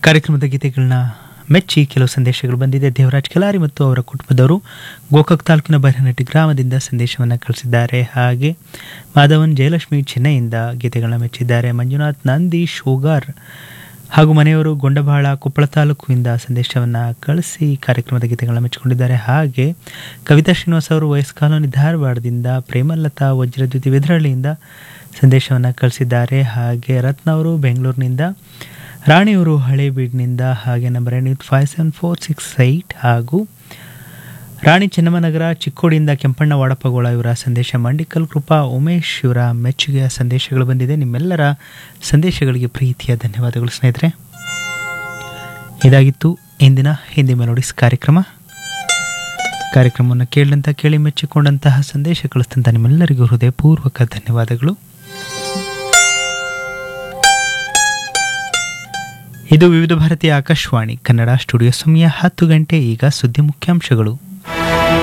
ಕಾರ್ಯಕ್ರಮದ ಗೀತೆಗಳನ್ನ ಮೆಚ್ಚಿ ಕೆಲವು ಸಂದೇಶಗಳು ಬಂದಿದೆ ದೇವರಾಜ್ ಕಲಾರಿ ಮತ್ತು ಅವರ ಕುಟುಂಬದವರು ಗೋಕಾಕ್ ತಾಲೂಕಿನ ಬೈರನಟ್ಟಿ ಗ್ರಾಮದಿಂದ ಸಂದೇಶವನ್ನು ಕಳಿಸಿದ್ದಾರೆ ಹಾಗೆ ಮಾಧವನ್ ಜಯಲಕ್ಷ್ಮಿ ಚೆನ್ನೈಯಿಂದ ಗೀತೆಗಳನ್ನ ಮೆಚ್ಚಿದ್ದಾರೆ ಮಂಜುನಾಥ್ ನಂದಿ ಶೋಗಾರ್ ಹಾಗೂ ಮನೆಯವರು ಗೊಂಡಬಾಳ ಕೊಪ್ಪಳ ತಾಲೂಕಿನಿಂದ ಸಂದೇಶವನ್ನು ಕಳಿಸಿ ಕಾರ್ಯಕ್ರಮದ ಗೀತೆಗಳನ್ನ ಮೆಚ್ಚಿಕೊಂಡಿದ್ದಾರೆ ಹಾಗೆ ಕವಿತಾ ಶ್ರೀನಿವಾಸ್ ಅವರು ವಯಸ್ ಕಾಲೋನಿ ಧಾರವಾಡದಿಂದ ಪ್ರೇಮಲತಾ ವಜ್ರದ್ಯುತಿ ವಿದ್ರಹಳ್ಳಿಯಿಂದ ಸಂದೇಶವನ್ನು ಕಳಿಸಿದ್ದಾರೆ ಹಾಗೆ ರತ್ನ ಅವರು ಬೆಂಗಳೂರಿನಿಂದ ರಾಣಿಯವರು ಹಳೇಬೀಡಿನಿಂದ ಹಾಗೆ number and five seven four six eight ಹಾಗೂ ರಾಣಿ ಚೆನ್ನಮ್ಮನಗರ ಚಿಕ್ಕೋಡಿಯಿಂದ ಕೆಂಪಣ್ಣ ವಾಡಪ್ಪಗೋಳ ಇವರ ಸಂದೇಶ ಮಂಡಿಕಲ್ ಕೃಪಾ ಉಮೇಶ್ ಇವರ ಮೆಚ್ಚುಗೆಯ ಸಂದೇಶಗಳು ಬಂದಿದೆ ನಿಮ್ಮೆಲ್ಲರ ಸಂದೇಶಗಳಿಗೆ ಪ್ರೀತಿಯ ಧನ್ಯವಾದಗಳು ಸ್ನೇಹಿತರೆ ಇದಾಗಿತ್ತು ಇಂದಿನ ಹಿಂದಿ ಮೆಲೋಡಿಸ್ ಕಾರ್ಯಕ್ರಮ ಕಾರ್ಯಕ್ರಮವನ್ನು ಕೇಳಿದಂಥ ಕೇಳಿ ಮೆಚ್ಚಿಕೊಂಡಂತಹ ಸಂದೇಶ ಕಳಿಸಿದಂಥ ನಿಮ್ಮೆಲ್ಲರಿಗೂ ಹೃದಯಪೂರ್ವಕ ಧನ್ಯವಾದಗಳು ಇದು ವಿವಿಧ ಭಾರತೀಯ ಆಕಾಶವಾಣಿ ಕನ್ನಡ ಸ್ಟುಡಿಯೋ ಸಮಯ ಹತ್ತು ಗಂಟೆ ಈಗ ಸುದ್ದಿ ಮುಖ್ಯಾಂಶಗಳು